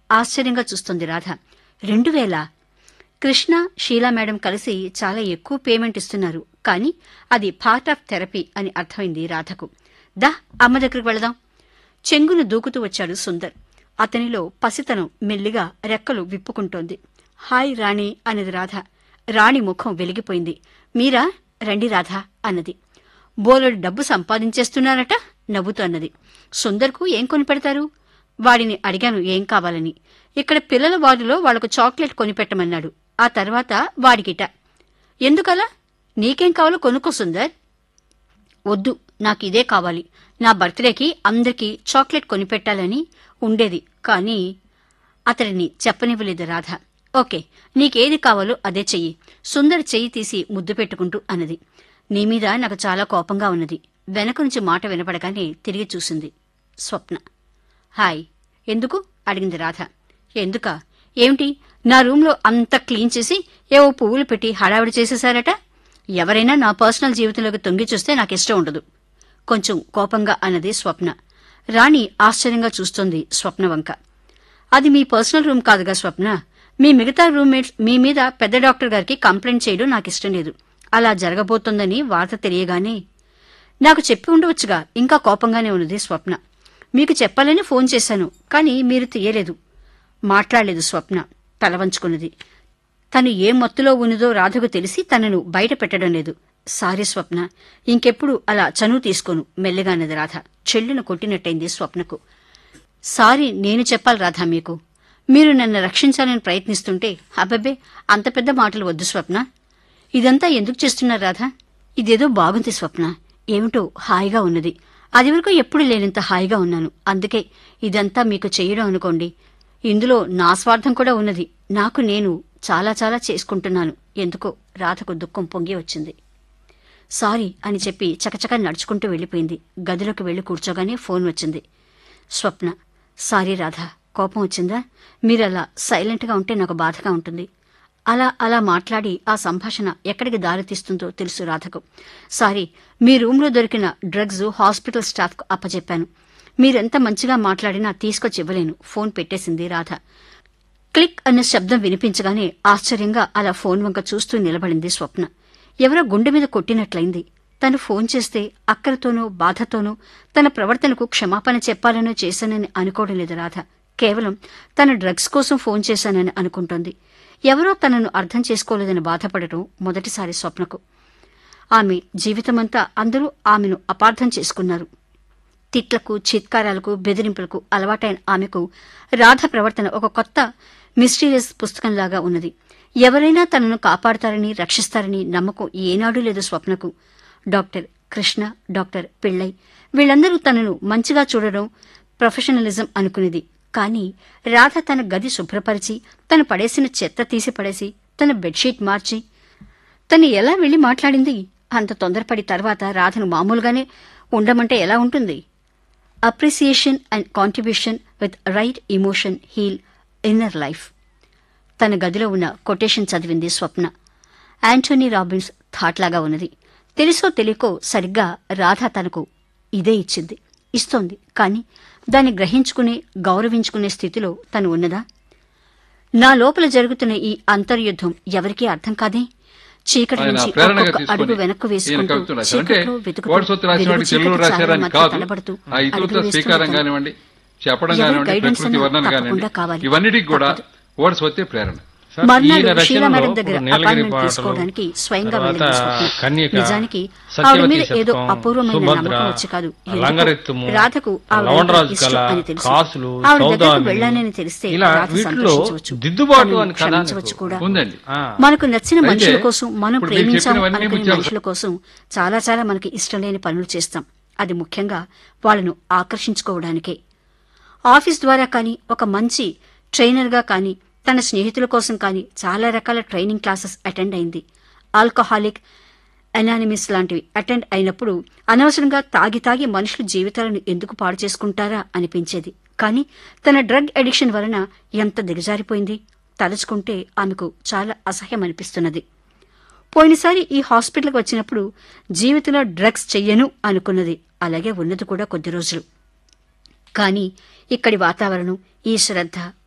ఆశ్చర్యంగా చూస్తుంది రాధ రెండు వేల కృష్ణ షీలా మేడం కలిసి చాలా ఎక్కువ పేమెంట్ ఇస్తున్నారు కానీ అది పార్ట్ ఆఫ్ థెరపీ అని అర్థమైంది రాధకు దా అమ్మ దగ్గరికి వెళదాం చెంగును దూకుతూ వచ్చాడు సుందర్ అతనిలో పసితనం మెల్లిగా రెక్కలు విప్పుకుంటోంది హాయ్ రాణి అన్నది రాధ రాణి ముఖం వెలిగిపోయింది మీరా రండి రాధ అన్నది బోలెడు డబ్బు సంపాదించేస్తున్నారట నవ్వుతూ అన్నది సుందర్కు ఏం కొనిపెడతారు వాడిని అడిగాను ఏం కావాలని ఇక్కడ పిల్లల వార్డులో వాళ్లకు చాక్లెట్ కొనిపెట్టమన్నాడు ఆ తర్వాత వాడికిట ఎందుకలా నీకేం కావాలో కొనుక్కో సుందర్ వద్దు నాకు ఇదే కావాలి నా బర్త్డేకి అందరికీ చాక్లెట్ కొనిపెట్టాలని ఉండేది కానీ అతడిని చెప్పనివ్వలేదు రాధ ఓకే నీకేది కావాలో అదే చెయ్యి సుందర్ చెయ్యి తీసి ముద్దు పెట్టుకుంటూ అన్నది నీ మీద నాకు చాలా కోపంగా ఉన్నది వెనక నుంచి మాట వినపడగానే తిరిగి చూసింది స్వప్న హాయ్ ఎందుకు అడిగింది రాధ ఎందుకా ఏమిటి నా రూంలో అంతా క్లీన్ చేసి ఏవో పువ్వులు పెట్టి హడావిడి చేసేశారట ఎవరైనా నా పర్సనల్ జీవితంలోకి తొంగి చూస్తే నాకు ఇష్టం ఉండదు కొంచెం కోపంగా అన్నది స్వప్న రాణి ఆశ్చర్యంగా చూస్తోంది స్వప్న వంక అది మీ పర్సనల్ రూమ్ కాదుగా స్వప్న మీ మిగతా రూమ్మేట్స్ మీ మీద పెద్ద డాక్టర్ గారికి కంప్లైంట్ చేయడం నాకు ఇష్టం లేదు అలా జరగబోతోందని వార్త తెలియగానే నాకు చెప్పి ఉండవచ్చుగా ఇంకా కోపంగానే ఉన్నది స్వప్న మీకు చెప్పాలని ఫోన్ చేశాను కానీ మీరు తీయలేదు మాట్లాడలేదు స్వప్న తల వంచుకున్నది తను ఏ మత్తులో ఉన్నదో రాధకు తెలిసి తనను బయట పెట్టడం లేదు సారీ స్వప్న ఇంకెప్పుడు అలా చనువు తీసుకోను మెల్లగా అన్నది రాధ చెల్లును కొట్టినట్టయింది స్వప్నకు సారీ నేను చెప్పాలి రాధా మీకు మీరు నన్ను రక్షించాలని ప్రయత్నిస్తుంటే అబ్బబ్బే అంత పెద్ద మాటలు వద్దు స్వప్న ఇదంతా ఎందుకు చేస్తున్నారు రాధా ఇదేదో బాగుంది స్వప్న ఏమిటో హాయిగా ఉన్నది అది వరకు ఎప్పుడు లేనంత హాయిగా ఉన్నాను అందుకే ఇదంతా మీకు చేయడం అనుకోండి ఇందులో నా స్వార్థం కూడా ఉన్నది నాకు నేను చాలా చాలా చేసుకుంటున్నాను ఎందుకో రాధకు దుఃఖం పొంగి వచ్చింది సారీ అని చెప్పి చకచక నడుచుకుంటూ వెళ్ళిపోయింది గదిలోకి వెళ్లి కూర్చోగానే ఫోన్ వచ్చింది స్వప్న సారీ రాధా కోపం వచ్చిందా మీరలా సైలెంట్గా ఉంటే నాకు బాధగా ఉంటుంది అలా అలా మాట్లాడి ఆ సంభాషణ ఎక్కడికి దారితీస్తుందో తెలుసు రాధకు సారీ మీ రూంలో దొరికిన డ్రగ్స్ హాస్పిటల్ స్టాఫ్కు అప్పచెప్పాను మీరెంత మంచిగా మాట్లాడినా తీసుకొచ్చి ఇవ్వలేను ఫోన్ పెట్టేసింది రాధ క్లిక్ అన్న శబ్దం వినిపించగానే ఆశ్చర్యంగా అలా ఫోన్ వంక చూస్తూ నిలబడింది స్వప్న ఎవరో గుండె మీద కొట్టినట్లయింది తను ఫోన్ చేస్తే అక్కరతోనో బాధతోనో తన ప్రవర్తనకు క్షమాపణ చెప్పాలనో చేశానని అనుకోవడం లేదు రాధ కేవలం తన డ్రగ్స్ కోసం ఫోన్ చేశానని అనుకుంటోంది ఎవరో తనను అర్థం చేసుకోలేదని బాధపడటం మొదటిసారి స్వప్నకు ఆమె జీవితమంతా అందరూ ఆమెను అపార్థం చేసుకున్నారు తిట్లకు చిత్కారాలకు బెదిరింపులకు అలవాటైన ఆమెకు రాధ ప్రవర్తన ఒక కొత్త మిస్టీరియస్ పుస్తకంలాగా ఉన్నది ఎవరైనా తనను కాపాడతారని రక్షిస్తారని నమ్మకం ఏనాడూ లేదు స్వప్నకు డాక్టర్ కృష్ణ డాక్టర్ పిళ్ళై వీళ్ళందరూ తనను మంచిగా చూడడం ప్రొఫెషనలిజం అనుకునేది కానీ రాధ తన గది శుభ్రపరిచి తను పడేసిన చెత్త తీసి పడేసి తన బెడ్షీట్ మార్చి తను ఎలా వెళ్లి మాట్లాడింది అంత తొందరపడి తర్వాత రాధను మామూలుగానే ఉండమంటే ఎలా ఉంటుంది appreciation and contribution with right emotion heal inner life తన గదిలో ఉన్న కొటేషన్ చదివింది స్వప్న యాంటోనీ రాబిన్స్ థాట్లాగా ఉన్నది తెలుసో తెలియకో సరిగ్గా రాధ తనకు ఇదే ఇచ్చింది ఇస్తోంది కానీ దాన్ని గ్రహించుకునే గౌరవించుకునే స్థితిలో తను ఉన్నదా నా లోపల జరుగుతున్న ఈ అంతర్యుద్ధం ఎవరికీ అర్థం కాదే చీకటి ఆయన నుంచి ప్రేరణగా ఒక్కొక్క తీసుకొని అడుగు వెనక్కు ఈయన వేసుకుంటూ కవితలు రాశారు. అంటే చీకట్లో వెతుకుతూ వాడు సొత్తు రాసిన వెలుగు వాడికి తెలుగు చీకటి రాశారని చాలా మధ్య కాదు తడబడుతూ ఆ ఇతరులతో అడుగులు వేస్తూ స్వీకారం ఉంటాను. కానివ్వండి చెప్పడం ఎవరి కానివ్వండి guidance ప్రకృతి అన్నా వర్ణన తప్పకుండా కానివ్వండి కావాలి. ఇవన్నిటికి కూడా తప్పదు. వర్డ్స్ వస్తే ప్రేరణ సార్, మర్నాడు ఈయన షీలా మేడం రచనలో దగ్గర ఇప్పుడు నీలగిరి అపాయింట్మెంట్ పాటలు, తీసుకోవడానికి స్వయంగా తర్వాత వెళ్ళింది స్వప్న. కన్యక, నిజానికి సత్యవతి ఆవిడ మీద ఏదో శతకం, అపూర్వమైన సుభద్ర, నమ్మకం వచ్చి కాదు ఎందుకో లంగరెత్తుము, రాధకు ఆవిడ లవణరాజు ఇష్టం కళ, అని తెలుసు కాసులు, ఆవిడ దగ్గరకు సౌదామిని, వెళ్ళానని తెలిస్తే ఇలా రాధ వీటిలో సంతోషించవచ్చు దిద్దుబాటు తనని అని కథ క్షమించవచ్చు కూడా ఉందండి ఆ, మనకు నచ్చిన అయితే మనుషుల కోసం మనం ఇప్పుడు మీరు ప్రేమించాం చెప్పినవన్నీ అనుకునే ముత్యాలు. మనుషుల కోసం చాలా చాలా మనకి ఇష్టం లేని పనులు చేస్తాం అది ముఖ్యంగా వాళ్ళను ఆకర్షించుకోవడానికే ఆఫీస్ ద్వారా కానీ ఒక మంచి ట్రైనర్గా కానీ తన స్నేహితుల కోసం కానీ చాలా రకాల ట్రైనింగ్ క్లాసెస్ అటెండ్ అయింది ఆల్కహాలిక్ అనానిమిస్ లాంటివి అటెండ్ అయినప్పుడు అనవసరంగా తాగి తాగి మనుషుల జీవితాలను ఎందుకు పాడు చేసుకుంటారా అనిపించేది కానీ తన డ్రగ్ అడిక్షన్ వలన ఎంత దిగజారిపోయింది తలుచుకుంటే ఆమెకు చాలా అసహ్యం అనిపిస్తున్నది పోయినసారి ఈ హాస్పిటల్కి వచ్చినప్పుడు జీవితంలో డ్రగ్స్ చెయ్యను అనుకున్నది అలాగే ఉన్నది కూడా కొద్ది రోజులు కానీ ఇక్కడి వాతావరణం ఈ శ్రద్ధ